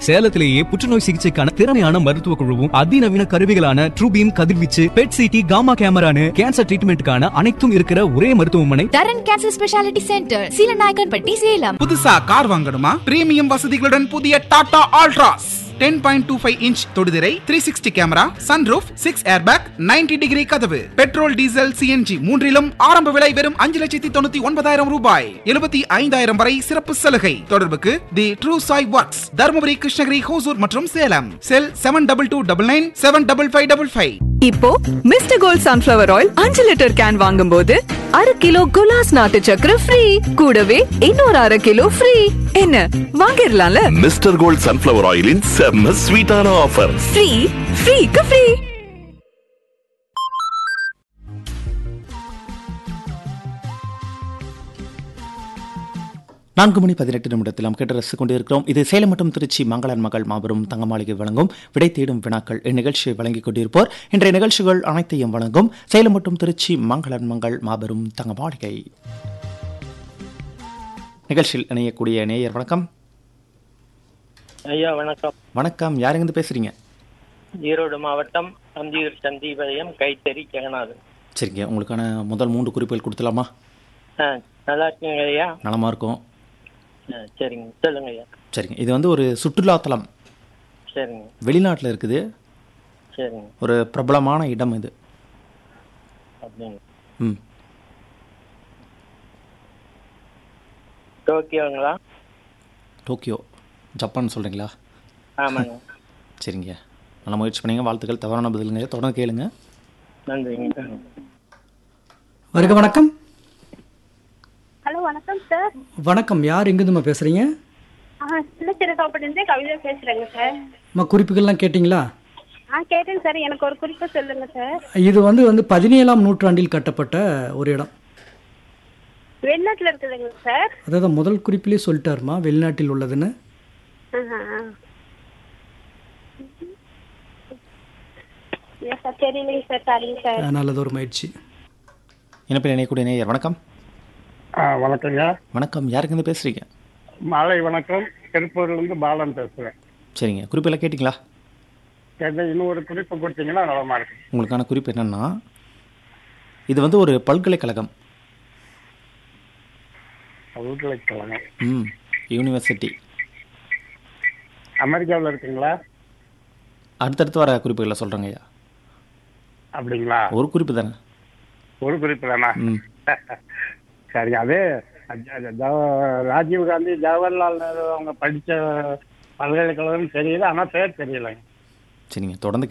சேலத்திலேயே புற்றுநோய் சிகிச்சைக்கான திறமையான மருத்துவ குழுவும் அதிநவீன கருவிகளான ட்ரூபீம் கதிர்வீச்சு பெட் சிடி காமா கேமரானு கேன்சர் ட்ரீட்மெண்ட்டுக்கான அனைத்தும் இருக்கிற ஒரே மருத்துவமனை Dharan cancer speciality centre Seelanaickenpatti Salem புதுசா கார் வாங்கணுமா பிரீமியம் வசதிகளுடன் புதிய Tata Altroz ten point two five inch தொடுதிரை three sixty camera sunroof six airbag 90 degree கதவு பெட்ரோல் டீசல் சிஎன்ஜி மூன்றிலும் ஆரம்ப விலை வெறும் அஞ்சு லட்சத்தி தொண்ணூத்தி ஒன்பதாயிரம் ரூபாய் எழுபத்தி ஐந்தாயிரம் வரை சிறப்பு சலுகை தொடர்புக்கு the true Sai works Dharmapuri Krishnagiri Hosur மற்றும் Salem cell seven double two double nine seven double five double five இப்போ மிஸ்டர் கோல்ட் சன்ஃபிளவர் ஆயில் அஞ்சு லிட்டர் கேன் வாங்கும்போது அரை கிலோ குலாஸ் நாட்டு சக்கரை ஃப்ரீ கூடவே இன்னொரு அரை கிலோ ஃப்ரீ என்ன வாங்கிடலாம்ல மிஸ்டர் கோல்ட் சன்ஃபிளவர் ஆயிலின் செம்ம ஸ்வீட்டான ஆஃபர் ஃப்ரீ ஃப்ரீக்கு ஃப்ரீ நான்கு மணி பதினெட்டு நிமிடத்தில் நாம் கேட்டு ரசித்துக் கொண்டிருக்கிறோம் இது சேலம் மற்றும் திருச்சி மங்களன் மகள் மாபெரும் தங்கமாளிகை வழங்கும் விடை தேடும் வினாக்கள் இந்நிகழ்ச்சியை வழங்கிக் கொண்டிருப்போர் இன்றைய நிகழ்ச்சிகள் அனைத்தையும் வழங்கும் சேலம் மற்றும் திருச்சி மங்களன் மங்கள் மாபெரும் தங்கமாளிகை நிகழ்ச்சியில் இணையக்கூடிய நேயர் வணக்கம் ஐயா வணக்கம் வணக்கம் யாருங்கிருந்து பேசுறீங்க ஈரோடு மாவட்டம் அந்தியூர் சந்தீபயம் கைத்தறி ஜெகநாதன் சரிங்க உங்களுக்கான முதல் மூன்று குறிப்புகள் கொடுத்துலாமா ஆ நல்லா இருக்குங்க ஐயா நலமா இருக்கும் ஆ சரிங்க சொல்லுங்க ஐயா சரிங்க இது வந்து ஒரு சுற்றுலாத்தலம் சரிங்க வெளிநாட்டில் இருக்குது சரிங்க ஒரு பிரபலமான இடம் இது அப்படிங்க ம் டோக்கியோங்களா டோக்கியோ ஜப்பான் சொல்கிறீங்களா ஆமாங்க சரிங்க நல்ல முயற்சி பண்ணீங்க வாழ்த்துக்கள் தவறான பதிலுங்க தொடர்ந்து கேளுங்க நன்றிங்க வருக வணக்கம் ஹலோ வணக்கம் சார் வணக்கம் யார் எங்கேருந்துமா பேசுகிறீங்க ஆ சின்னச்சிறக்காப்பட்டிலேருந்து கவிதா பேசுகிறேங்க சார் அம்மா குறிப்புகள்லாம் கேட்டிங்களா ஆ கேட்டேங்க சார் எனக்கு ஒரு குறிப்பு சொல்லுங்க சார் இது வந்து வந்து பதினேழாம் நூற்றாண்டில் கட்டப்பட்ட ஒரு இடம் வெளிநாட்டில் இருக்குதுங்க சார் அதாவது முதல் குறிப்பிலே சொல்லிட்டாருமா வெளிநாட்டில் உள்ளதுன்னு ஆஹா, ஆ. இல்லை சார் தெரியலைங்க சார் சரிங்க சார் அஹ், நல்லது ஒரு முயற்சி இணைப்பில் இணையக்கூடிய நேயர் வணக்கம் வணக்கங்க வணக்கம் யாருக்குந்து பேசுகிறீங்க மாலை வணக்கம் திருப்பூர்லேருந்து பாலன் பேசுகிறேன் சரிங்க குறிப்பெல்லாம் கேட்டிங்களா கேட்ட இன்னும் ஒரு குறிப்பு கொடுத்தீங்கன்னா நலமா இருக்கும் உங்களுக்கான குறிப்பு என்னன்னா இது வந்து ஒரு பல்கலைக்கழகம் பல்கலைக்கழகம் ம் யூனிவர்சிட்டி அமெரிக்காவில் இருக்குங்களா அடுத்தடுத்து வர குறிப்புகளை சொல்கிறேங்க ஐயா அப்படிங்களா ஒரு குறிப்பு தானே ஒரு குறிப்பு தானா ம் சரி அதே ஜ- ஜ- ஜவ- ராஜீவ் காந்தி ஜவஹர்லால் நேரு அவங்க படித்த பல்கலைக்கழகம் தெரியல ஆனால் பேர் தெரியலைங்க சரிங்க தொடர்ந்து